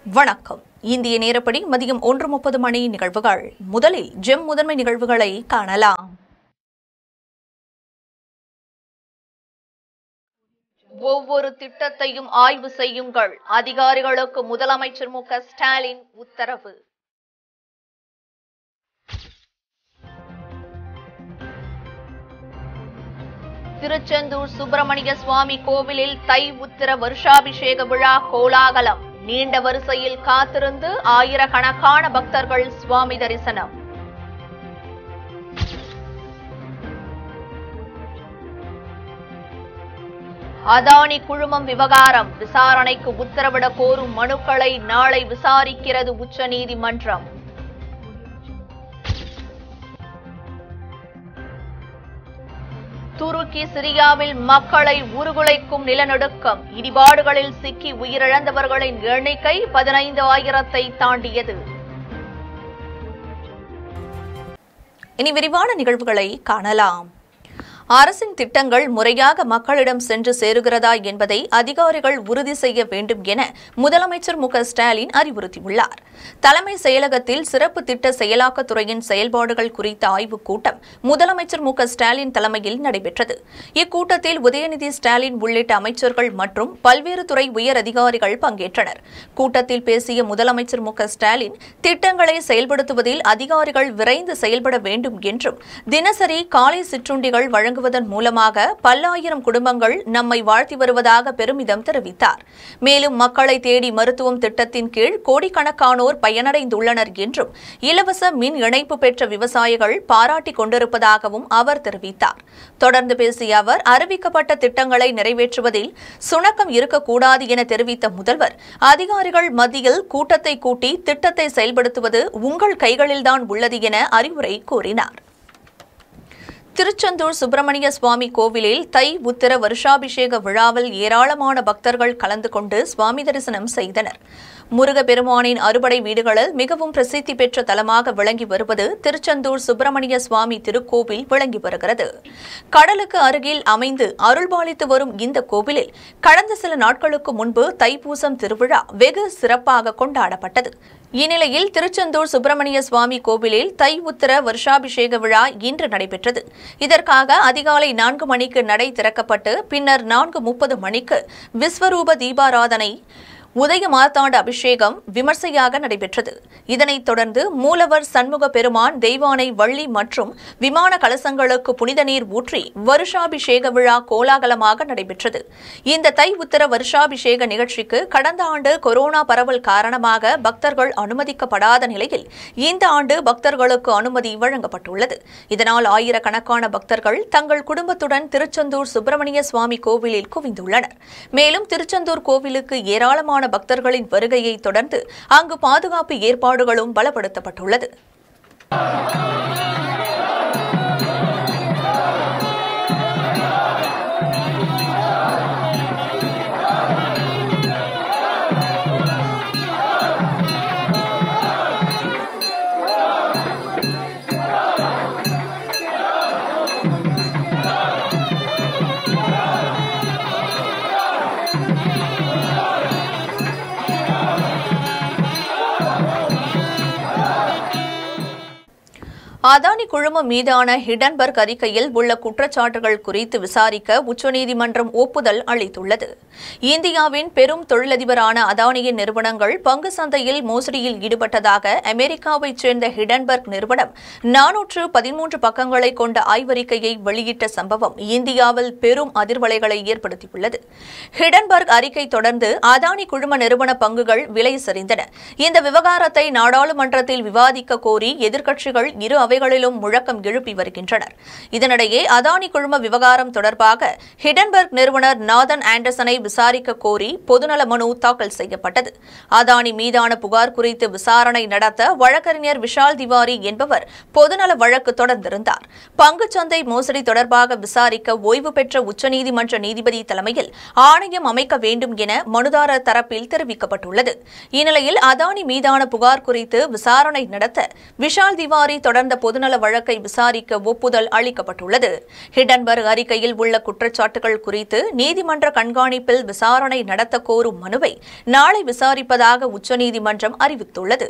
வணக்கம் இந்திய நேரப்படி மதியம் ஒன்று முப்பது மணி நிகழ்வுகள் முதலில் ஜெம் முதன்மை நிகழ்வுகளை காணலாம் ஒவ்வொரு திட்டத்தையும் ஆய்வு செய்யுங்கள் அதிகாரிகளுக்கு முதலமைச்சர் மு க ஸ்டாலின் உத்தரவு திருச்செந்தூர் சுப்பிரமணிய சுவாமி கோவிலில் தை உத்திர வருஷாபிஷேக விழா கோலாகலம் நீண்ட வரிசையில் காத்திருந்து ஆயிரக்கணக்கான பக்தர்கள் சுவாமி தரிசனம் அதானி குழுமம் விவகாரம் விசாரணைக்கு உத்தரவிட கோரும் மனுக்களை நாளை விசாரிக்கிறது உச்சநீதிமன்றம் துருக்கி சிரியாவில் மக்களை உருகுலைக்கும் நிலநடுக்கம் இடிபாடுகளில் சிக்கி உயிரிழந்தவர்களின் எண்ணிக்கை பதினைந்து ஆயிரத்தை தாண்டியது இனி விரிவான நிகழ்வுகளை காணலாம் அரசின் திட்டங்கள் முறையாக மக்களிடம் சென்று சேருகிறதா என்பதை அதிகாரிகள் உறுதி செய்ய வேண்டும் என முதலமைச்சர் மு க ஸ்டாலின் அறிவுறுத்தியுள்ளார் தலைமை செயலகத்தில் சிறப்பு திட்ட செயலாக்கத்துறையின் செயல்பாடுகள் குறித்த ஆய்வுக் கூட்டம் முதலமைச்சர் மு க ஸ்டாலின் தலைமையில் நடைபெற்றது இக்கூட்டத்தில் உதயநிதி ஸ்டாலின் உள்ளிட்ட அமைச்சர்கள் மற்றும் பல்வேறு துறை உயர் அதிகாரிகள் பங்கேற்றனர் கூட்டத்தில் பேசிய முதலமைச்சர் மு க ஸ்டாலின் திட்டங்களை செயல்படுத்துவதில் அதிகாரிகள் விரைந்து செயல்பட வேண்டும் என்றும் தினசரி காலை சிற்றுண்டிகள் வழங்குவதன் மூலமாக பல்லாயிரம் குடும்பங்கள் நம்மை வாழ்த்தி வருவதாக பெருமிதம் தெரிவித்தார் மேலும் மக்களை தேடி மருத்துவம் திட்டத்தின் கீழ் கோடிக்கணக்கானோர் பயனடைந்துள்ளனர் என்றும் இலவச மின் இணைப்பு பெற்ற விவசாயிகள் பாராட்டிக் கொண்டிருப்பதாகவும் அவர் தெரிவித்தார் தொடர்ந்து பேசிய அவர் அறிவிக்கப்பட்ட திட்டங்களை நிறைவேற்றுவதில் சுணக்கம் இருக்கக்கூடாது என தெரிவித்த முதல்வர் அதிகாரிகள் மத்தியில் கூட்டத்தை கூட்டி திட்டத்தை செயல்படுத்துவது உங்கள் கைகளில்தான் உள்ளது என அறிவுரை கூறினார் திருச்செந்தூர் சுப்பிரமணிய சுவாமி கோவிலில் தை உத்திர வருஷாபிஷேக விழாவில் ஏராளமான பக்தர்கள் கலந்து கொண்டு சுவாமி தரிசனம் செய்தனர் முருகப்பெருமானின் அறுபடை வீடுகளில் மிகவும் பிரசித்தி பெற்ற தலமாக விளங்கி வருவது திருச்செந்தூர் சுப்பிரமணிய சுவாமி திருக்கோவில் விளங்கி வருகிறது கடலுக்கு அருகில் அமைந்து அருள்பாலித்து வரும் இந்த கோவிலில் கடந்த சில நாட்களுக்கு முன்பு தைப்பூசம் திருவிழா வெகு சிறப்பாக கொண்டாடப்பட்டது இந்நிலையில் திருச்செந்தூர் சுப்பிரமணிய சுவாமி கோவிலில் தை உத்திர வருஷாபிஷேக விழா இன்று நடைபெற்றது இதற்காக அதிகாலை நான்கு மணிக்கு நடை திறக்கப்பட்டு பின்னர் நான்கு முப்பது மணிக்கு விஸ்வரூப தீபாராதனை உதய மார்த்தாண்ட அபிஷேகம் விமர்சையாக நடைபெற்றது இதனைத் தொடர்ந்து மூலவர் சண்முக பெருமான் தெய்வானை வள்ளி மற்றும் விமான கலசங்களுக்கு புனித நீர் ஊற்றி வருஷாபிஷேக விழா கோலாகலமாக நடைபெற்றது இந்த தை உத்தர வருஷாபிஷேக நிகழ்ச்சிக்கு கடந்த ஆண்டு கொரோனா பரவல் காரணமாக பக்தர்கள் அனுமதிக்கப்படாத நிலையில் இந்த ஆண்டு பக்தர்களுக்கு அனுமதி வழங்கப்பட்டுள்ளது இதனால் ஆயிரக்கணக்கான பக்தர்கள் தங்கள் குடும்பத்துடன் திருச்செந்தூர் சுப்பிரமணிய சுவாமி கோவிலில் குவிந்துள்ளனர் மேலும் திருச்செந்தூர் கோவிலுக்கு ஏராளமான பக்தர்களின் வருகையை தொடர்ந்து அங்கு பாதுகாப்பு ஏற்பாடுகளும் பலப்படுத்தப்பட்டுள்ளது அதானி குழுமம் மீதான ஹிடன்பர்க் அறிக்கையில் உள்ள குற்றச்சாட்டுகள் குறித்து விசாரிக்க உச்சநீதிமன்றம் ஒப்புதல் அளித்துள்ளது இந்தியாவின் பெரும் தொழிலதிபரான அதானியின் நிறுவனங்கள் பங்கு சந்தையில் மோசடியில் ஈடுபட்டதாக அமெரிக்காவைச் சேர்ந்த ஹிடன்பர்க் நிறுவனம் நானூற்று பதிமூன்று பக்கங்களை கொண்ட ஆய்வறிக்கையை வெளியிட்ட சம்பவம் இந்தியாவில் பெரும் அதிர்வலைகளை ஏற்படுத்தியுள்ளது ஹிடன்பர்க் அறிக்கை தொடர்ந்து அதானி குழும நிறுவன பங்குகள் விலை சரிந்தன இந்த விவகாரத்தை நாடாளுமன்றத்தில் விவாதிக்க கோரி எதிர்க்கட்சிகள் இரு அவைகளிலும் முழக்கம் எழுப்பி வருகின்றனர் இதனிடையே அதானி குழும விவகாரம் தொடர்பாக ஹிடன்பர்க் நிறுவனர் நாதன் ஆண்டர்சனை விசாரிக்க கோரி பொதுநல மனு தாக்கல் செய்யப்பட்டது அதானி மீதான புகார் குறித்து விசாரணை நடத்த வழக்கறிஞர் விஷால் திவாரி என்பவர் பொதுநல வழக்கு தொடர்ந்திருந்தார் பங்குச்சந்தை மோசடி தொடர்பாக விசாரிக்க ஓய்வு பெற்ற உச்சநீதிமன்ற நீதிபதி தலைமையில் ஆணையம் அமைக்க வேண்டும் என மனுதாரர் தரப்பில் தெரிவிக்கப்பட்டுள்ளது இந்நிலையில் அதானி மீதான புகார் குறித்து விசாரணை நடத்த விஷால் திவாரி தொடர்ந்த பொதுநல வழக்கை விசாரிக்க ஒப்புதல் அளிக்கப்பட்டுள்ளது ஹிடன்பர்க் அறிக்கையில் உள்ள குற்றச்சாட்டுகள் குறித்து நீதிமன்ற கண்காணிப்பில் விசாரணை நடத்த கோரும் மனுவை நாளை விசாரிப்பதாக உச்சநீதிமன்றம் அறிவித்துள்ளது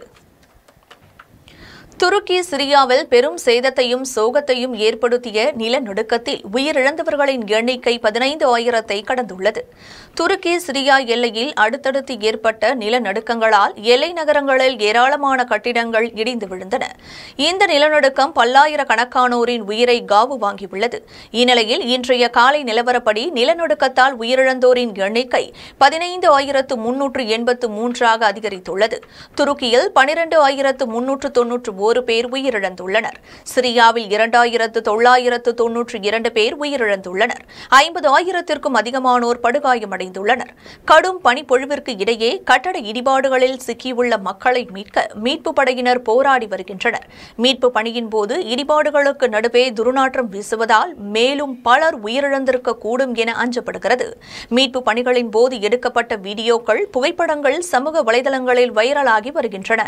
துருக்கி சிரியாவில் பெரும் சேதத்தையும் சோகத்தையும் ஏற்படுத்திய நிலநடுக்கத்தில் உயிரிழந்தவர்களின் எண்ணிக்கை பதினைந்து ஆயிரத்தை கடந்துள்ளது துருக்கி சிரியா எல்லையில் அடுத்தடுத்து ஏற்பட்ட நிலநடுக்கங்களால் எல்லை நகரங்களில் ஏராளமான கட்டிடங்கள் இடிந்து விழுந்தன இந்த நிலநடுக்கம் பல்லாயிரக்கணக்கானோரின் உயிரை காவு வாங்கியுள்ளது இந்நிலையில் இன்றைய காலை நிலவரப்படி நிலநடுக்கத்தால் உயிரிழந்தோரின் எண்ணிக்கை பதினைந்து ஆயிரத்து முன்னூற்று எண்பத்து மூன்றாக அதிகரித்துள்ளது துருக்கியில் பனிரண்டு ஆயிரத்து முன்னூற்று தொன்னூற்று ஒரு பேர் உயிரிழந்துள்ளனர் சிரியாவில் இரண்டாயிரத்து தொள்ளாயிரத்து தொன்னூற்றி இரண்டு பேர் உயிரிழந்துள்ளனர் ஐம்பது ஆயிரத்திற்கும் அதிகமானோர் படுகாயமடைந்துள்ளனர் கடும் பனிப்பொழிவிற்கு இடையே கட்டட இடிபாடுகளில் சிக்கியுள்ள மக்களை மீட்க மீட்பு படையினர் போராடி வருகின்றனர் மீட்பு பணியின் போது இடிபாடுகளுக்கு நடுவே துர்நாற்றம் வீசுவதால் மேலும் பலர் உயிரிழந்திருக்க கூடும் என அஞ்சப்படுகிறது மீட்பு பணிகளின் போது எடுக்கப்பட்ட வீடியோக்கள் புகைப்படங்கள் சமூக வலைதளங்களில் வைரலாகி வருகின்றன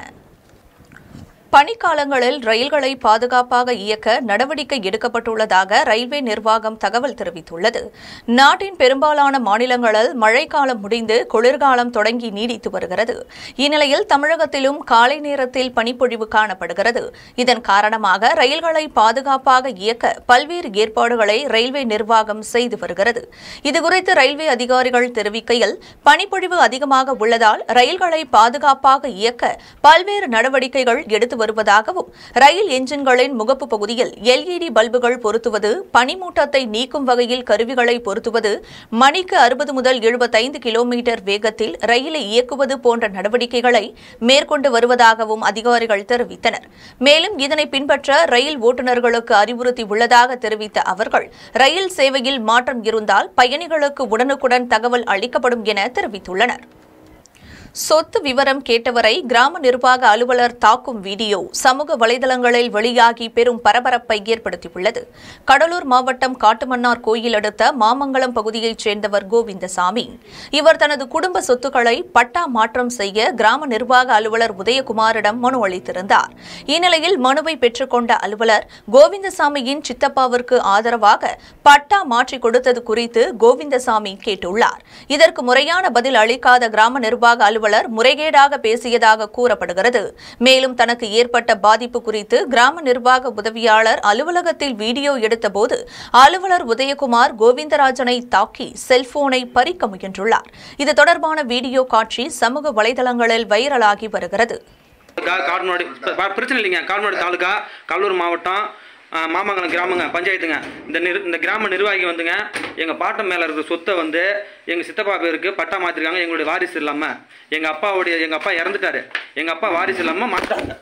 பனிக்காலங்களில் ரயில்களை பாதுகாப்பாக இயக்க நடவடிக்கை எடுக்கப்பட்டுள்ளதாக ரயில்வே நிர்வாகம் தகவல் தெரிவித்துள்ளது நாட்டின் பெரும்பாலான மாநிலங்களில் மழைக்காலம் முடிந்து குளிர்காலம் தொடங்கி நீடித்து வருகிறது இந்நிலையில் தமிழகத்திலும் காலை நேரத்தில் பனிப்பொழிவு காணப்படுகிறது இதன் காரணமாக ரயில்களை பாதுகாப்பாக இயக்க பல்வேறு ஏற்பாடுகளை ரயில்வே நிர்வாகம் செய்து வருகிறது இதுகுறித்து ரயில்வே அதிகாரிகள் தெரிவிக்கையில் பனிப்பொழிவு அதிகமாக உள்ளதால் ரயில்களை பாதுகாப்பாக இயக்க பல்வேறு நடவடிக்கைகள் எடுத்து வருவதாகவும் ரயில் என்ஜின்களின் முகப்பு பகுதியில் எல்இடி பல்புகள் பொருத்துவது பனிமூட்டத்தை நீக்கும் வகையில் கருவிகளை பொருத்துவது மணிக்கு அறுபது முதல் எழுபத்தைந்து கிலோமீட்டர் வேகத்தில் ரயிலை இயக்குவது போன்ற நடவடிக்கைகளை மேற்கொண்டு வருவதாகவும் அதிகாரிகள் தெரிவித்தனர் மேலும் இதனை பின்பற்ற ரயில் ஓட்டுநர்களுக்கு அறிவுறுத்தி உள்ளதாக தெரிவித்த அவர்கள் ரயில் சேவையில் மாற்றம் இருந்தால் பயணிகளுக்கு உடனுக்குடன் தகவல் அளிக்கப்படும் என தெரிவித்துள்ளனர் சொத்து விவரம் கேட்டவரை கிராம நிர்வாக அலுவலர் தாக்கும் வீடியோ சமூக வலைதளங்களில் வெளியாகி பெரும் பரபரப்பை ஏற்படுத்தியுள்ளது கடலூர் மாவட்டம் காட்டுமன்னார் கோயில் அடுத்த மாமங்கலம் பகுதியைச் சேர்ந்தவர் கோவிந்தசாமி இவர் தனது குடும்ப சொத்துக்களை பட்டா மாற்றம் செய்ய கிராம நிர்வாக அலுவலர் உதயகுமாரிடம் மனு அளித்திருந்தார் இந்நிலையில் மனுவை பெற்றுக்கொண்ட அலுவலர் கோவிந்தசாமியின் சித்தப்பாவிற்கு ஆதரவாக பட்டா மாற்றிக் கொடுத்தது குறித்து கோவிந்தசாமி கேட்டுள்ளார் இதற்கு முறையான பதில் அளிக்காத கிராம நிர்வாக அலுவலர் முறைகேடாக பேசியதாக கூறப்படுகிறது மேலும் தனக்கு ஏற்பட்ட பாதிப்பு குறித்து கிராம நிர்வாக உதவியாளர் அலுவலகத்தில் வீடியோ எடுத்தபோது அலுவலர் உதயகுமார் கோவிந்தராஜனை தாக்கி செல்போனை பறிக்க முயன்றுள்ளார் இது தொடர்பான வீடியோ காட்சி சமூக வலைதளங்களில் வைரலாகி வருகிறது கா- காடநாடு ப- பிரச்சனை இல்லைங்க காடநாடு தாலுகா கடலூர் மாவட்டம் ஆ, மாமங்கலம் கிராமங்க பஞ்சாயத்துங்க இந்த நிர் இந்த கிராம நிர்வாகி வந்துங்க எங்கள் பாட்டம் மேலே இருக்கிற சொத்தை வந்து எங்கள் சித்தப்பா பேருக்கு பட்டா மாற்றிருக்காங்க எங்களுடைய வாரிசு இல்லாமல் எங்கள் அப்பாவுடைய எங்கள் அப்பா இறந்துட்டாரு எங்கள் அப்பா வாரிசு இல்லாமல் மாட்டாங்க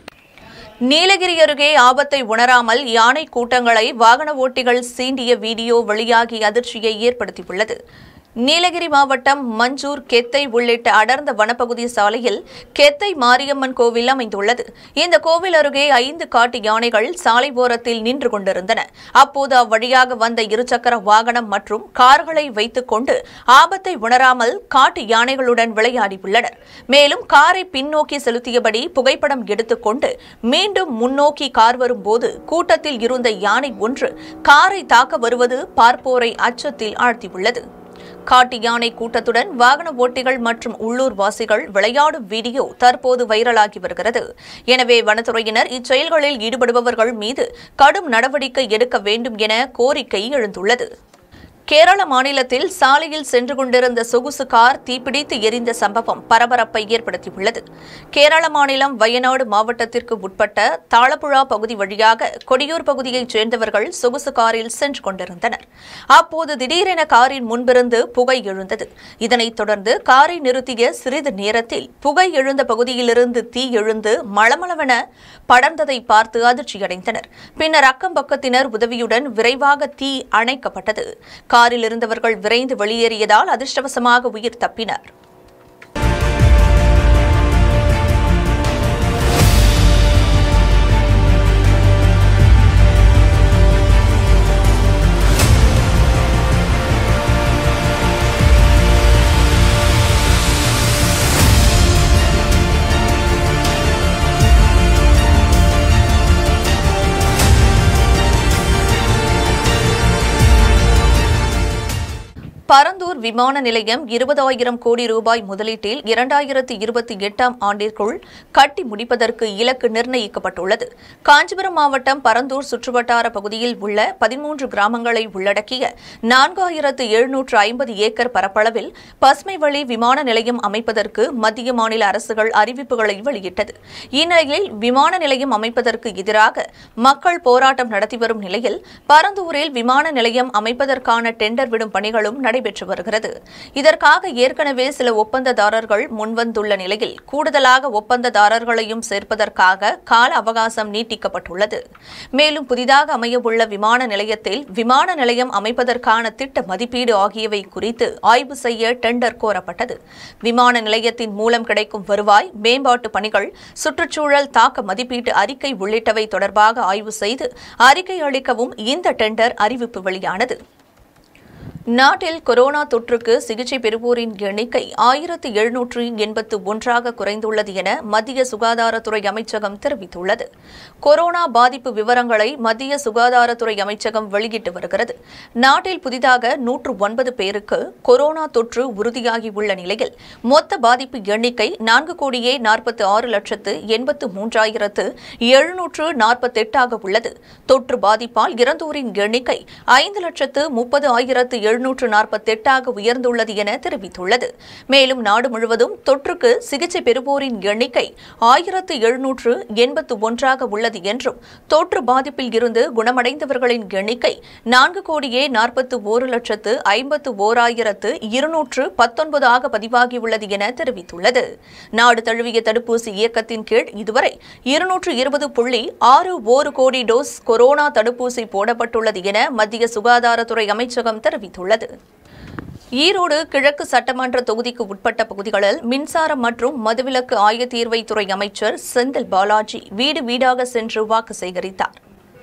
நீலகிரி அருகே ஆபத்தை உணராமல் யானை கூட்டங்களை வாகன ஓட்டிகள் சீண்டிய வீடியோ வெளியாகி அதிர்ச்சியை ஏற்படுத்தியுள்ளது நீலகிரி மாவட்டம் மஞ்சூர் கெத்தை உள்ளிட்ட அடர்ந்த வனப்பகுதி சாலையில் கெத்தை மாரியம்மன் கோவில் அமைந்துள்ளது இந்த கோவில் அருகே ஐந்து காட்டு யானைகள் சாலை ஓரத்தில் நின்று கொண்டிருந்தன அப்போது அவ்வழியாக வந்த இருசக்கர வாகனம் மற்றும் கார்களை வைத்துக் கொண்டு ஆபத்தை உணராமல் காட்டு யானைகளுடன் விளையாடியுள்ளனர் மேலும் காரை பின்னோக்கி செலுத்தியபடி புகைப்படம் எடுத்துக்கொண்டு மீண்டும் முன்னோக்கி கார் வரும்போது கூட்டத்தில் இருந்த யானை ஒன்று காரை தாக்க வருவது பார்ப்போரை அச்சத்தில் ஆழ்த்தியுள்ளது காட்டு யானை கூட்டத்துடன் வாகன ஓட்டிகள் மற்றும் உள்ளூர் வாசிகள் விளையாடும் வீடியோ தற்போது வைரலாகி வருகிறது எனவே வனத்துறையினர் இச்செயல்களில் ஈடுபடுபவர்கள் மீது கடும் நடவடிக்கை எடுக்க வேண்டும் என கோரிக்கை எழுந்துள்ளது கேரள மாநிலத்தில் சாலையில் சென்று கொண்டிருந்த சொகுசு கார் தீப்பிடித்து எரிந்த சம்பவம் பரபரப்பை ஏற்படுத்தியுள்ளது கேரள மாநிலம் வயநாடு மாவட்டத்திற்கு உட்பட்ட தாளப்புழா பகுதி வழியாக கொடியூர் பகுதியைச் சேர்ந்தவர்கள் சொகுசு காரில் சென்று கொண்டிருந்தனர் அப்போது திடீரென காரின் முன்பிருந்து புகை எழுந்தது இதனைத் தொடர்ந்து காரை நிறுத்திய சிறிது நேரத்தில் புகை எழுந்த பகுதியிலிருந்து தீ எழுந்து மளமளவென படர்ந்ததை பார்த்து அதிர்ச்சியடைந்தனர் பின்னர் அக்கம் பக்கத்தினர் உதவியுடன் விரைவாக தீ அணைக்கப்பட்டது காரில் இருந்தவர்கள் விரைந்து வெளியேறியதால் அதிர்ஷ்டவசமாக உயிர் தப்பினர் விமான நிலையம் இருபதாயிரம் கோடி ரூபாய் முதலீட்டில் இரண்டாயிரத்து இருபத்தி எட்டாம் ஆண்டிற்குள் கட்டி முடிப்பதற்கு இலக்கு நிர்ணயிக்கப்பட்டுள்ளது காஞ்சிபுரம் மாவட்டம் பரந்தூர் சுற்றுவட்டார பகுதியில் உள்ள பதிமூன்று கிராமங்களை உள்ளடக்கிய நான்காயிரத்து எழுநூற்று ஐம்பது ஏக்கர் பரப்பளவில் பசுமை வழி விமான நிலையம் அமைப்பதற்கு மத்திய மாநில அரசுகள் அறிவிப்புகளை வெளியிட்டது இந்நிலையில் விமான நிலையம் அமைப்பதற்கு எதிராக மக்கள் போராட்டம் நடத்தி வரும் நிலையில் பரந்தூரில் விமான நிலையம் அமைப்பதற்கான டெண்டர் விடும் பணிகளும் நடைபெற்று வருகிறது இதற்காக ஏற்கனவே சில ஒப்பந்ததாரர்கள் முன்வந்துள்ள நிலையில் கூடுதலாக ஒப்பந்ததாரர்களையும் சேர்ப்பதற்காக கால அவகாசம் நீட்டிக்கப்பட்டுள்ளது மேலும் புதிதாக அமையவுள்ள விமான நிலையத்தில் விமான நிலையம் அமைப்பதற்கான திட்ட மதிப்பீடு ஆகியவை குறித்து ஆய்வு செய்ய டெண்டர் கோரப்பட்டது விமான நிலையத்தின் மூலம் கிடைக்கும் வருவாய் மேம்பாட்டு பணிகள் சுற்றுச்சூழல் தாக்க மதிப்பீட்டு அறிக்கை உள்ளிட்டவை தொடர்பாக ஆய்வு செய்து அறிக்கை அளிக்கவும் இந்த டெண்டர் அறிவிப்பு வெளியானது நாட்டில் கொரோனா தொற்றுக்கு சிகிச்சை பெறுவோரின் எண்ணிக்கை ஆயிரத்து எழுநூற்று எண்பத்து ஒன்றாக குறைந்துள்ளது என மத்திய சுகாதாரத்துறை அமைச்சகம் தெரிவித்துள்ளது கொரோனா பாதிப்பு விவரங்களை மத்திய சுகாதாரத்துறை அமைச்சகம் வெளியிட்டு வருகிறது நாட்டில் புதிதாக நூற்று ஒன்பது பேருக்கு கொரோனா தொற்று உறுதியாகியுள்ள நிலையில் மொத்த பாதிப்பு எண்ணிக்கை நான்கு கோடியே நாற்பத்தி ஆறு லட்சத்து எண்பத்து மூன்றாயிரத்து எழுநூற்று நாற்பத்தெட்டாக உள்ளது தொற்று பாதிப்பால் இறந்தோரின் எண்ணிக்கை ஐந்து லட்சத்து முப்பது ஆயிரத்து எழுநூற்று நாற்பத்தெட்டாக உயர்ந்துள்ளது என தெரிவித்துள்ளது மேலும் நாடு முழுவதும் தொற்றுக்கு சிகிச்சை பெறுவோரின் எண்ணிக்கை ஆயிரத்து எழுநூற்று எண்பத்து ஒன்றாக உள்ளது என்றும் தொற்று பாதிப்பில் இருந்து குணமடைந்தவர்களின் எண்ணிக்கை நான்கு கோடியே நாற்பத்து ஓரு லட்சத்து ஐம்பத்து ஓராயிரத்து இருநூற்று பத்தொன்பதாக பதிவாகியுள்ளது என தெரிவித்துள்ளது நாடு தழுவிய தடுப்பூசி இயக்கத்தின் கீழ் இதுவரை இருநூற்று இருபது புள்ளி ஆறு ஓரு கோடி டோஸ் கொரோனா தடுப்பூசி போடப்பட்டுள்ளது என மத்திய சுகாதாரத்துறை அமைச்சகம் தெரிவித்துள்ளது ஈரோடு கிழக்கு சட்டமன்ற தொகுதிக்கு உட்பட்ட பகுதிகளில் மின்சாரம் மற்றும் மதுவிலக்கு ஆயத்தீர்வைத்துறை அமைச்சர் செந்தில் பாலாஜி வீடு வீடாக சென்று வாக்கு சேகரித்தார்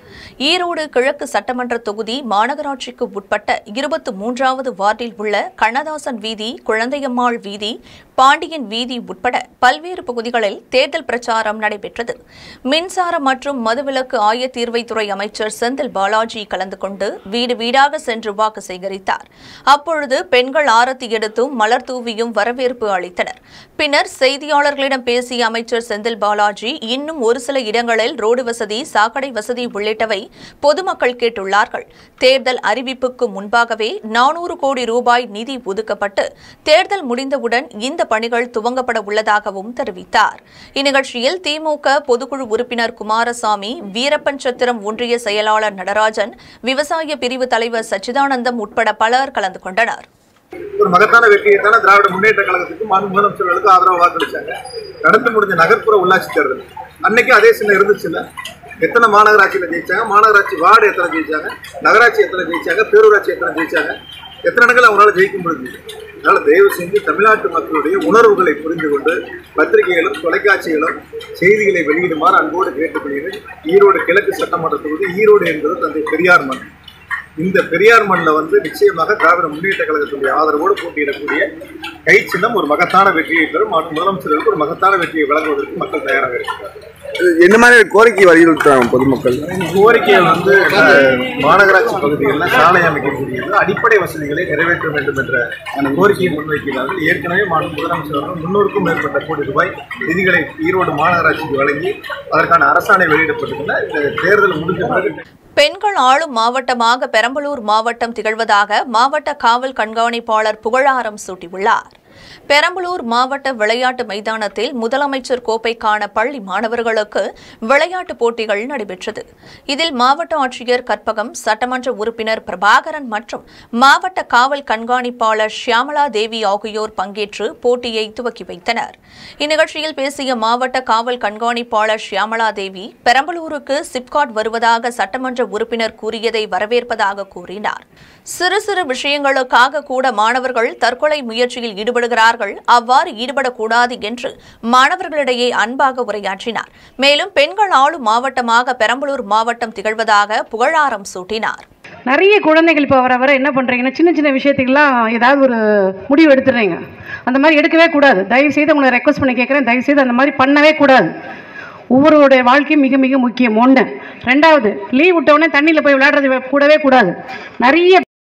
ஈரோடு கிழக்கு சட்டமன்ற தொகுதி மாநகராட்சிக்கு உட்பட்ட இருபத்து மூன்றாவது வார்டில் உள்ள கண்ணதாசன் வீதி குழந்தையம்மாள் வீதி பாண்டியன் வீதி உட்பட பல்வேறு பகுதிகளில் தேர்தல் பிரச்சாரம் நடைபெற்றது மின்சாரம் மற்றும் மதுவிலக்கு ஆயத்தீர்வைத்துறை அமைச்சர் செந்தில் பாலாஜி கலந்து கொண்டு வீடு வீடாக சென்று வாக்கு சேகரித்தார் அப்பொழுது பெண்கள் ஆரத்தி எடுத்தும் மலர் தூவியும் வரவேற்பு அளித்தனர் பின்னர் செய்தியாளர்களிடம் பேசிய அமைச்சர் செந்தில் பாலாஜி இன்னும் ஒரு சில இடங்களில் ரோடு வசதி சாக்கடை வசதி உள்ளிட்டவை பொதுமக்கள் கேட்டுள்ளார்கள் தேர்தல் அறிவிப்புக்கு முன்பாகவே நானூறு கோடி ரூபாய் நிதி ஒதுக்கப்பட்டு தேர்தல் முடிந்தவுடன் இந்த பணிகள் துவங்கப்பட உள்ளதாகவும் தெரிவித்தார் இந்நிகழ்ச்சியில் திமுக பொதுக்குழு உறுப்பினர் குமாரசாமி வீரப்பன் சத்திரம் ஒன்றிய செயலாளர் நடராஜன் விவசாய பிரிவு தலைவர் சச்சிதானந்தம் உட்பட பலர் கலந்து கொண்டனர் ஒரு மகத்தான வெற்றியை தானே திராவிட முன்னேற்ற கழகத்துக்கு மாநில முதலமைச்சர்களுக்கு ஆதரவு வாக்களிச்சாங்க நடந்து முடிஞ்ச நகர்ப்புற உள்ளாட்சி தேர்தல் அன்னைக்கு அதே சின்ன இருந்துச்சுல்ல எத்தனை மாநகராட்சியில ஜெயிச்சாங்க மாநகராட்சி வார்டு எத்தனை ஜெயிச்சாங்க நகராட்சி எத்தனை ஜெயிச்சாங்க பேரூராட்சி எத்தனை ஜெயிச்சாங்க எத்தனை இடங்கள் அவங்களால ஜெயிக்க முடிஞ்சது அதனால தயவு செஞ்சு தமிழ்நாட்டு மக்களுடைய உணர்வுகளை புரிந்து கொண்டு பத்திரிகைகளும் தொலைக்காட்சிகளும் செய்திகளை வெளியிடுமாறு அன்போடு கேட்டுக்கொள்கிறேன் ஈரோடு கிழக்கு சட்டமன்ற தொகுதி ஈரோடு என்பது தந்தை பெரியார் மண் இந்த பெரியார் மண்ணில் வந்து நிச்சயமாக திராவிட முன்னேற்ற கழகத்துடைய ஆதரவோடு போட்டியிடக்கூடிய கை சின்னம் ஒரு மகத்தான வெற்றியை தரும் மற்றும் முதலமைச்சர்களுக்கு ஒரு மகத்தான வெற்றியை வழங்குவதற்கு மக்கள் தயாராக இருக்கிறார்கள் என்ன மாதிரி கோரிக்கை வலியுறுத்துறாங்க பொதுமக்கள் கோரிக்கைகள் வந்து அஹ், மாநகராட்சி பகுதிகளில் சாலை அமைக்கக்கூடியது அடிப்படை வசதிகளை நிறைவேற்ற வேண்டும் என்ற அந்த கோரிக்கையை முன்வைக்கிறார்கள் ஏற்கனவே மாநில முதலமைச்சர் அவர்கள் முன்னூறுக்கும் மேற்பட்ட கோடி ரூபாய் நிதிகளை ஈரோடு மாநகராட்சிக்கு வழங்கி அதற்கான அரசாணை வெளியிடப்பட்டுள்ள இந்த தேர்தல் முடிஞ்ச பிறகு பெண்கள் ஆளும் மாவட்டமாக பெரம்பலூர் மாவட்டம் திகழ்வதாக மாவட்ட காவல் கண்காணிப்பாளர் புகழாரம் சூட்டியுள்ளார் பெரம்பலூர் மாவட்ட விளையாட்டு மைதானத்தில் முதலமைச்சர் கோப்பைக்கான பள்ளி மாணவர்களுக்கு விளையாட்டுப் போட்டிகள் நடைபெற்றது இதில் மாவட்ட ஆட்சியர் கற்பகம் சட்டமன்ற உறுப்பினர் பிரபாகரன் மற்றும் மாவட்ட காவல் கண்காணிப்பாளர் ஷியாமலா தேவி ஆகியோர் பங்கேற்று போட்டியை துவக்கி வைத்தனர் இந்நிகழ்ச்சியில் பேசிய மாவட்ட காவல் கண்காணிப்பாளர் ஷியாமலா தேவி பெரம்பலூருக்கு சிப்காட் வருவதாக சட்டமன்ற உறுப்பினர் கூறியதை வரவேற்பதாக கூறினார் சிறு சிறு விஷயங்களுக்காக கூட மாணவர்கள் தற்கொலை முயற்சியில் ஈடுபடுகிறார்கள் அவ்வாறு ஈடுபடக்கூடாது என்று மாணவர்களிடையே அன்பாக உரையாற்றினார் மேலும் பெண்கள் ஆளும் மாவட்டமாக பெரம்பலூர் மாவட்டம் திகழ்வதாக புகழாரம் சூட்டினார் நிறைய குழந்தைகள் இப்போ வர வர என்ன பண்ணுறீங்கன்னா சின்ன சின்ன விஷயத்துக்கெல்லாம் ஏதாவது ஒரு முடிவு எடுத்துடுறீங்க அந்த மாதிரி எடுக்கவே கூடாது தயவு செய்து உங்களை ரெக்வஸ்ட் பண்ணி கேட்குறேன் தயவு செய்து அந்த மாதிரி பண்ணவே கூடாது ஒவ்வொருவருடைய வாழ்க்கையும் மிக மிக முக்கியம் ஒன்று ரெண்டாவது லீவ் விட்டவுடனே தண்ணியில் போய் விளையாடுறது கூடவே கூடாது நிறைய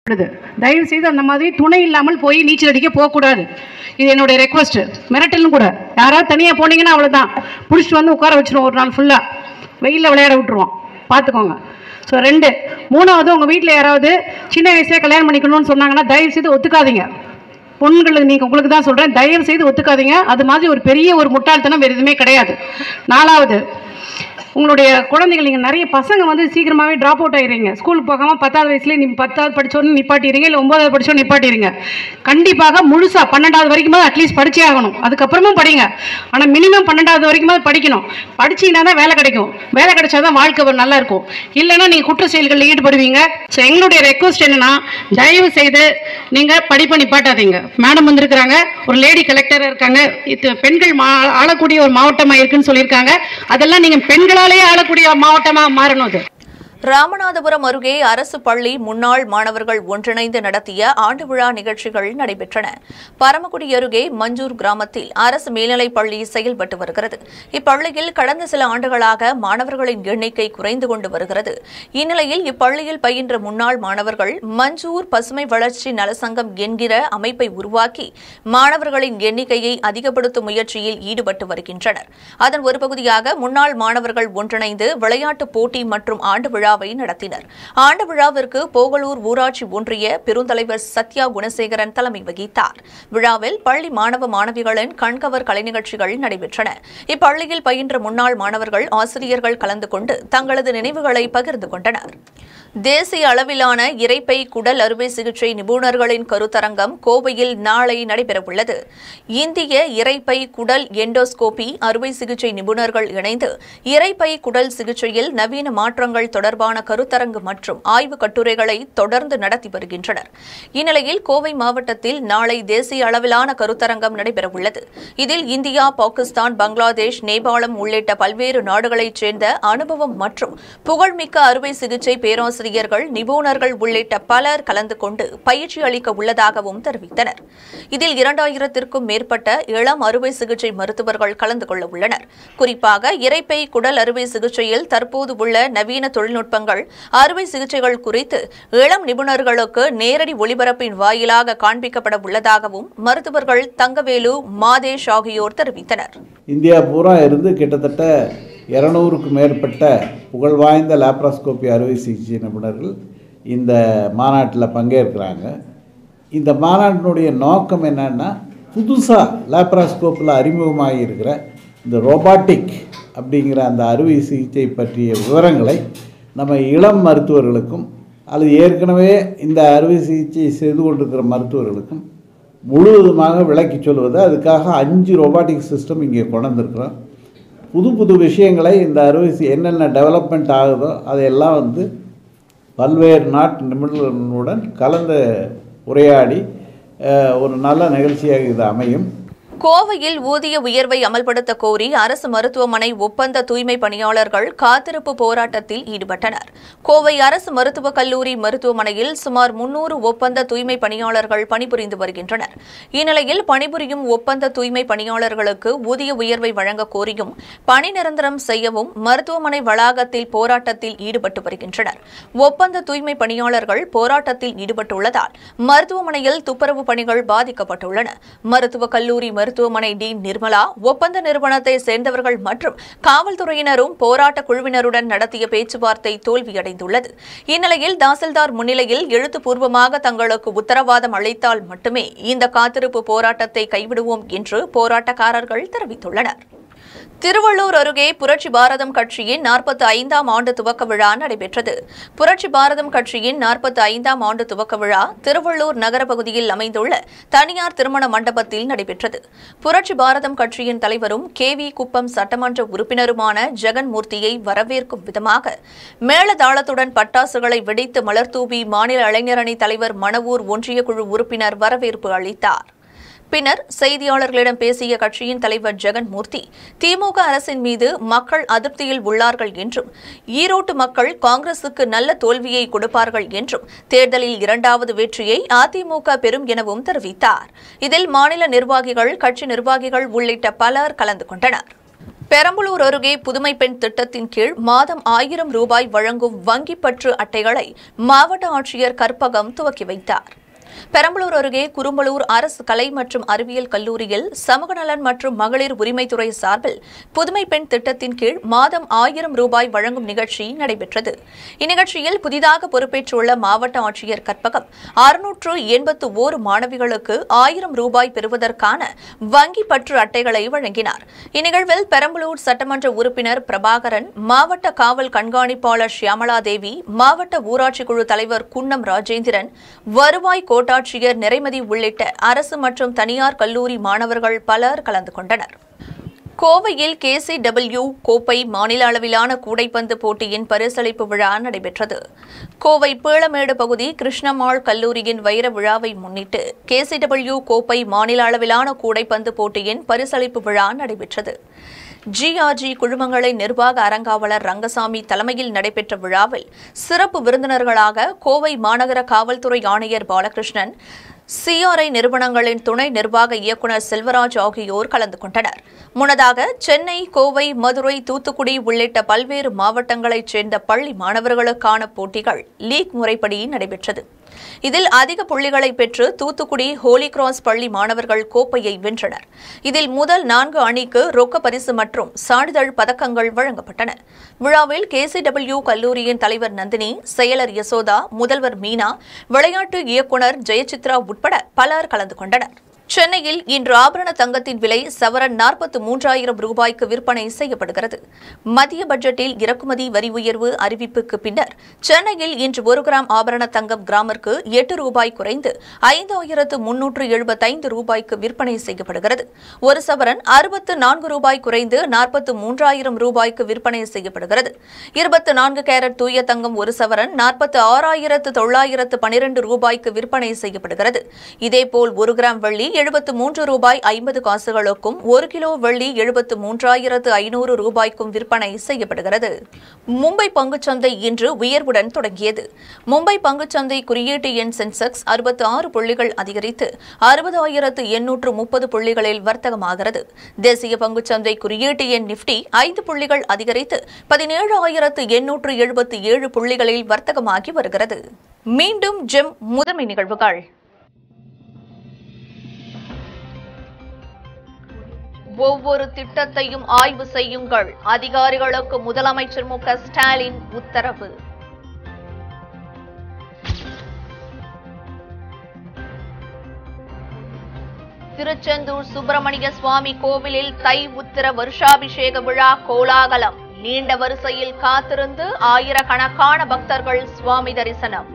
விடுது. தயவு செய்து அந்த மாதிரி துணை இல்லாமல் போய் நீச்சல் அடிக்க போகக்கூடாது இது என்னுடைய ரெக்வஸ்ட் மிரட்டலும் கூட யாராவது தனியாக போனீங்கன்னா அவ்வளோதான் பிடிச்சிட்டு வந்து உட்கார வச்சிருவோம் ஒரு நாள் ஃபுல்லாக வெயிலில் விளையாட விட்டுருவோம் பார்த்துக்கோங்க ஸோ ரெண்டு மூணாவது உங்கள் வீட்டில் யாராவது சின்ன வயசுலேயே கல்யாணம் பண்ணிக்கணும்னு சொன்னாங்கன்னா தயவு செய்து ஒத்துக்காதீங்க பொண்களுக்கு நீங்கள் உங்களுக்கு தான் சொல்கிறேன் தயவு செய்து ஒத்துக்காதீங்க அது மாதிரி ஒரு பெரிய ஒரு முட்டாள்தனம் வேறு எதுவுமே கிடையாது நாலாவது உங்களுடைய குழந்தைகள் நீங்கள் நிறைய பசங்க வந்து சீக்கிரமாகவே ட்ராப் அவுட் ஆயிடுறீங்க ஸ்கூலுக்கு போகாமல் பத்தாவது வயசுலேயே நீ பத்தாவது படிச்சோன்னு நிப்பாட்டிடுறீங்க இல்லை ஒன்பதாவது படிச்சோன்னு நிப்பாட்டிடுங்க கண்டிப்பாக முழுசாக பன்னெண்டாவது வரைக்கும் அட்லீஸ்ட் படிச்சே ஆகணும் அதுக்கப்புறமும் படிங்க ஆனால் மினிமம் பன்னெண்டாவது வரைக்கும் படிக்கணும் படிச்சீங்கன்னா தான் வேலை கிடைக்கும் வேலை கிடைச்சா தான் வாழ்க்கை நல்லா இருக்கும் இல்லைன்னா நீங்கள் குற்ற செயல்களில் ஈடுபடுவீங்க ஸோ எங்களுடைய ரெக்வஸ்ட் என்னன்னா தயவு செய்து நீங்கள் படிப்பை நிப்பாட்டாதீங்க மேடம் வந்திருக்கிறாங்க ஒரு லேடி கலெக்டர் இருக்காங்க இது பெண்கள் மா ஆளக்கூடிய ஒரு மாவட்டமாக இருக்குன்னு சொல்லியிருக்காங்க அதெல்லாம் நீங்கள் பெண்களாலேயே ஆளக்கூடிய மாவட்டமாக மாறணும் அது ராமநாதபுரம் அருகே அரசு பள்ளி முன்னாள் மாணவர்கள் ஒன்றிணைந்து நடத்திய ஆண்டு விழா நிகழ்ச்சிகள் நடைபெற்றன பரமக்குடி அருகே மஞ்சூர் கிராமத்தில் அரசு மேல்நிலைப் பள்ளி செயல்பட்டு வருகிறது இப்பள்ளியில் கடந்த சில ஆண்டுகளாக மாணவர்களின் எண்ணிக்கை குறைந்து கொண்டு வருகிறது இந்நிலையில் இப்பள்ளியில் பயின்ற முன்னாள் மாணவர்கள் மஞ்சூர் பசுமை வளர்ச்சி நலசங்கம் என்கிற அமைப்பை உருவாக்கி மாணவர்களின் எண்ணிக்கையை அதிகப்படுத்தும் முயற்சியில் ஈடுபட்டு வருகின்றனர் அதன் ஒரு பகுதியாக முன்னாள் மாணவர்கள் ஒன்றிணைந்து விளையாட்டுப் போட்டி மற்றும் ஆண்டு விழாவை நடத்தினர் ஆண்டு விழாவிற்கு போகலூர் ஊராட்சி ஒன்றிய பெருந்தலைவர் சத்யா குணசேகரன் தலைமை வகித்தார் விழாவில் பள்ளி மாணவ மாணவிகளின் கண்கவர் கலை நிகழ்ச்சிகள் நடைபெற்றன இப்பள்ளியில் பயின்ற முன்னாள் மாணவர்கள் ஆசிரியர்கள் கலந்து கொண்டு தங்களது நினைவுகளை பகிர்ந்து கொண்டனர் தேசிய அளவிலான இரைப்பை குடல் அறுவை சிகிச்சை நிபுணர்களின் கருத்தரங்கம் கோவையில் நாளை நடைபெறவுள்ளது இந்திய இரைப்பை குடல் எண்டோஸ்கோபி அறுவை சிகிச்சை நிபுணர்கள் இணைந்து இரைப்பை குடல் சிகிச்சையில் நவீன மாற்றங்கள் தொடர்பான கருத்தரங்கு மற்றும் ஆய்வுக் கட்டுரைகளை தொடர்ந்து நடத்தி வருகின்றனர் இந்நிலையில் கோவை மாவட்டத்தில் நாளை தேசிய அளவிலான கருத்தரங்கம் நடைபெறவுள்ளது இதில் இந்தியா பாகிஸ்தான் பங்களாதேஷ் நேபாளம் உள்ளிட்ட பல்வேறு நாடுகளைச் சேர்ந்த அனுபவம் மற்றும் புகழ்மிக்க அறுவை சிகிச்சை பேராசிரியர்கள் நிபுணர்கள் உள்ளிட்ட பலர் கலந்து கொண்டு பயிற்சி அளிக்க உள்ளதாகவும் தெரிவித்தனர் இதில் இரண்டாயிரத்திற்கும் மேற்பட்ட இளம் அறுவை சிகிச்சை மருத்துவர்கள் கலந்து கொள்ள உள்ளனர் குறிப்பாக இரைப்பை குடல் அறுவை சிகிச்சையில் தற்போது உள்ள நவீன தொழில்நுட்பங்கள் அறுவை சிகிச்சைகள் குறித்து இளம் நிபுணர்களுக்கு நேரடி ஒளிபரப்பின் வாயிலாக காண்பிக்கப்பட உள்ளதாகவும் மருத்துவர்கள் தங்கவேலு மாதேஷ் ஆகியோர் தெரிவித்தனர் இந்தியா பூரா இருந்து கிட்டத்தட்ட இரநூறுக்கும் மேற்பட்ட புகழ்வாய்ந்த லேப்ராஸ்கோபி அறுவை சிகிச்சை நிபுணர்கள் இந்த மாநாட்டில் பங்கேற்கிறாங்க இந்த மாநாட்டினுடைய நோக்கம் என்னன்னா புதுசாக லேப்ராஸ்கோப்பில் அறிமுகமாகி இருக்கிற இந்த ரோபாட்டிக் அப்படிங்கிற அந்த அறுவை சிகிச்சை பற்றிய விவரங்களை நம்ம இளம் மருத்துவர்களுக்கும் அல்லது ஏற்கனவே இந்த அறுவை சிகிச்சை செய்து கொண்டிருக்கிற மருத்துவர்களுக்கும் முழுவதுமாக விளக்கி சொல்வது அதுக்காக அஞ்சு ரோபாட்டிக் சிஸ்டம் இங்கே கொண்டு வந்திருக்கிறோம் புது புது விஷயங்களை இந்த அறுவை சி- என்னென்ன டெவலப்மெண்ட் ஆகுதோ அதையெல்லாம் வந்து பல்வேறு நாட்டு நிபுணர்களுடன் கலந்து உரையாடி அஹ், ஒரு நல்ல நிகழ்ச்சியாக இது அமையும் கோவையில் ஊதிய உயர்வை அமல்படுத்த கோரி அரசு மருத்துவமனை ஒப்பந்த தூய்மை பணியாளர்கள் காத்திருப்பு போராட்டத்தில் ஈடுபட்டனர் கோவை அரசு மருத்துவக் கல்லூரி மருத்துவமனையில் சுமார் முன்னூறு ஒப்பந்த தூய்மை பணியாளர்கள் பணிபுரிந்து வருகின்றனர் இந்நிலையில் பணிபுரியும் ஒப்பந்த தூய்மை பணியாளர்களுக்கு ஊதிய உயர்வை வழங்க கோரியும் பணி நிரந்தரம் செய்யவும் மருத்துவமனை வளாகத்தில் போராட்டத்தில் ஈடுபட்டு வருகின்றனர் ஒப்பந்த தூய்மை பணியாளர்கள் போராட்டத்தில் ஈடுபட்டுள்ளதால் மருத்துவமனையில் துப்புரவு பணிகள் பாதிக்கப்பட்டுள்ளன மருத்துவக் கல்லூரி மருத்துவமனை டீன் நிர்மலா ஒப்பந்த நிறுவனத்தை சேர்ந்தவர்கள் மற்றும் காவல்துறையினரும் போராட்ட குழுவினருடன் நடத்திய பேச்சுவார்த்தை தோல்வியடைந்துள்ளது இந்நிலையில் தாசில்தார் முன்னிலையில் எழுத்துப்பூர்வமாக தங்களுக்கு உத்தரவாதம் அளித்தால் மட்டுமே இந்த காத்திருப்பு போராட்டத்தை கைவிடுவோம் என்று போராட்டக்காரர்கள் தெரிவித்துள்ளனர் திருவள்ளூர் அருகே புரட்சி பாரதம் கட்சியின் நாற்பத்தி ஐந்தாம் ஆண்டு துவக்க விழா நடைபெற்றது புரட்சி பாரதம் கட்சியின் நாற்பத்தி ஐந்தாம் ஆண்டு துவக்க விழா திருவள்ளூர் நகர பகுதியில் அமைந்துள்ள தனியார் திருமண மண்டபத்தில் நடைபெற்றது புரட்சி பாரதம் கட்சியின் தலைவரும் கேவி குப்பம் சட்டமன்ற உறுப்பினருமான ஜெகன்மூர்த்தியை வரவேற்கும் விதமாக மேளதாளத்துடன் பட்டாசுகளை வெடித்து மலர்தூவி மாநில இளைஞரணி தலைவர் மணவூர் ஒன்றிய குழு உறுப்பினர் வரவேற்பு அளித்தார் பின்னர் செய்தியாளர்களிடம் பேசிய கட்சியின் தலைவர் ஜெகன்மூர்த்தி திமுக அரசின் மீது மக்கள் அதிருப்தியில் உள்ளார்கள் என்றும் ஈரோட்டு மக்கள் காங்கிரசுக்கு நல்ல தோல்வியை கொடுப்பார்கள் என்றும் தேர்தலில் இரண்டாவது வெற்றியை அதிமுக பெறும் எனவும் தெரிவித்தார் இதில் மாநில நிர்வாகிகள் கட்சி நிர்வாகிகள் உள்ளிட்ட பலர் கலந்து கொண்டனர் பெரம்பலூர் அருகே புதுமை பெண் திட்டத்தின் கீழ் மாதம் ஆயிரம் ரூபாய் வழங்கும் வங்கிப் பற்று அட்டைகளை மாவட்ட ஆட்சியர் கற்பகம் துவக்கி வைத்தார் பெரம்பலூர் அருகே குரும்பலூர் அரசு கலை மற்றும் அறிவியல் கல்லூரியில் சமூக நலன் மற்றும் மகளிர் உரிமைத்துறை சார்பில் புதுமை பெண் திட்டத்தின் கீழ் மாதம் ஆயிரம் ரூபாய் வழங்கும் நிகழ்ச்சி நடைபெற்றது இந்நிகழ்ச்சியில் புதிதாக பொறுப்பேற்றுள்ள மாவட்ட ஆட்சியர் கற்பகம் அறுநூற்று எண்பத்து ஓரு மாணவிகளுக்கு ஆயிரம் ரூபாய் பெறுவதற்கான வங்கி பற்று அட்டைகளை வழங்கினார் இந்நிகழ்வில் பெரம்பலூர் சட்டமன்ற உறுப்பினர் பிரபாகரன் மாவட்ட காவல் கண்காணிப்பாளர் ஷியாமலா தேவி மாவட்ட ஊராட்சி குழு தலைவர் குன்னம் ராஜேந்திரன் வருவாய் கோட்டாட்சியர் நிறைமதி உள்ளிட்ட அரசு மற்றும் தனியார் கல்லூரி மாணவர்கள் பலர் கலந்து கொண்டனர் கோவையில் கேசிடபிள்யூ கோப்பை மாநில அளவிலான கூடைப்பந்து போட்டியின் பரிசளிப்பு விழா நடைபெற்றது கோவை பீளமேடு பகுதி கிருஷ்ணம்மாள் கல்லூரியின் வைர விழாவை முன்னிட்டு கேசிடபிள்யூ கோப்பை மாநில அளவிலான கூடைப்பந்து போட்டியின் பரிசளிப்பு விழா நடைபெற்றது ஜிஆர்ஜி குழுமங்களின் நிர்வாக அரங்காவலர் ரங்கசாமி தலைமையில் நடைபெற்ற விழாவில் சிறப்பு விருந்தினர்களாக கோவை மாநகர காவல்துறை ஆணையர் பாலகிருஷ்ணன் சிஆர்ஐ நிறுவனங்களின் துணை நிர்வாக இயக்குநர் செல்வராஜ் ஆகியோர் கலந்து கொண்டனர் முன்னதாக சென்னை கோவை மதுரை தூத்துக்குடி உள்ளிட்ட பல்வேறு மாவட்டங்களைச் சேர்ந்த பள்ளி மாணவர்களுக்கான போட்டிகள் லீக் முறைப்படி நடைபெற்றது இதில் அதிக புள்ளிகளை பெற்று தூத்துக்குடி ஹோலி கிராஸ் பள்ளி மாணவர்கள் கோப்பையை வென்றனர் இதில் முதல் நான்கு அணிக்கு ரொக்க பரிசு மற்றும் சான்றிதழ் பதக்கங்கள் வழங்கப்பட்டன விழாவில் கேசிடபிள்யூ கல்லூரியின் தலைவர் நந்தினி செயலர் யசோதா முதல்வர் மீனா விளையாட்டு இயக்குநர் ஜெயசித்ரா உட்பட பலர் கலந்து கொண்டனர் சென்னையில் இன்று ஆபரண தங்கத்தின் விலை சவரன் நாற்பத்து மூன்றாயிரம் ரூபாய்க்கு விற்பனை செய்யப்படுகிறது மத்திய பட்ஜெட்டில் இறக்குமதி வரி உயர்வு அறிவிப்புக்கு பின்னர் சென்னையில் இன்று ஒரு கிராம் ஆபரண தங்கம் கிராமிற்கு எட்டு ரூபாய் குறைந்து ஐந்தாயிரத்து முன்னூற்று எழுபத்தைந்து ரூபாய்க்கு விற்பனை செய்யப்படுகிறது ஒரு சவரன் அறுபத்து நான்கு ரூபாய் குறைந்து நாற்பத்து மூன்றாயிரம் ரூபாய்க்கு விற்பனை செய்யப்படுகிறது இருபத்து நான்கு கேரட் தூய தங்கம் ஒரு சவரன் நாற்பத்து ஆறாயிரத்து தொள்ளாயிரத்து பனிரெண்டு ரூபாய்க்கு விற்பனை செய்யப்படுகிறது இதேபோல் ஒரு கிராம் வெள்ளி எழுபத்து மூன்று ரூபாய் ஐம்பது காசுகளுக்கும் ஒரு கிலோ வெள்ளி எழுபத்து மூன்றாயிரத்து ஐநூறு ரூபாய்க்கும் விற்பனை செய்யப்படுகிறது மும்பை பங்குச்சந்தை இன்று உயர்வுடன் தொடங்கியது மும்பை பங்குச்சந்தை குறியீட்டு எண் சென்செக்ஸ் அறுபத்து ஆறு புள்ளிகள் அதிகரித்து அறுபதாயிரத்து எண்ணூற்று முப்பது புள்ளிகளில் வர்த்தகமாகிறது தேசிய பங்குச்சந்தை குறியீட்டு எண் நிப்டி ஐந்து புள்ளிகள் அதிகரித்து பதினேழு ஆயிரத்து எண்ணூற்று எழுபத்தி ஏழு புள்ளிகளில் வர்த்தகமாகி வருகிறது மீண்டும் ஜெம் முதன்மை நிகழ்வுகள் ஒவ்வொரு திட்டத்தையும் ஆய்வு செய்யுங்கள் அதிகாரிகளுக்கு முதலமைச்சர் மு க ஸ்டாலின் உத்தரவு திருச்செந்தூர் சுப்பிரமணிய சுவாமி கோவிலில் தை உத்திர வருஷாபிஷேக விழா கோலாகலம் நீண்ட வரிசையில் காத்திருந்து ஆயிரக்கணக்கான பக்தர்கள் சுவாமி தரிசனம்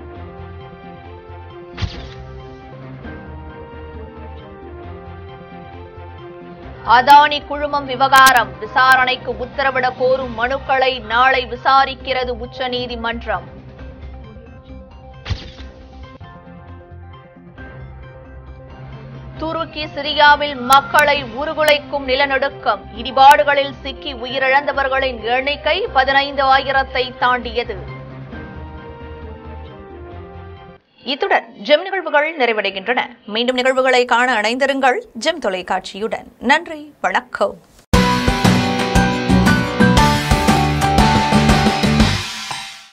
அதானி குழுமம் விவகாரம் விசாரணைக்கு உத்தரவிட கோரும் மனுக்களை நாளை விசாரிக்கிறது உச்சநீதிமன்றம் துருக்கி சிரியாவில் மக்களை உருகுலைக்கும் நிலநடுக்கம் இடிபாடுகளில் சிக்கி உயிரிழந்தவர்களின் எண்ணிக்கை பதினைந்து ஆயிரத்தை தாண்டியது இத்துடன் ஜெம் நிகழ்வுகள் நிறைவடைகின்றன மீண்டும் நிகழ்வுகளை காண இணைந்திருங்கள் ஜெம் தொலைக்காட்சியுடன் நன்றி வணக்கம்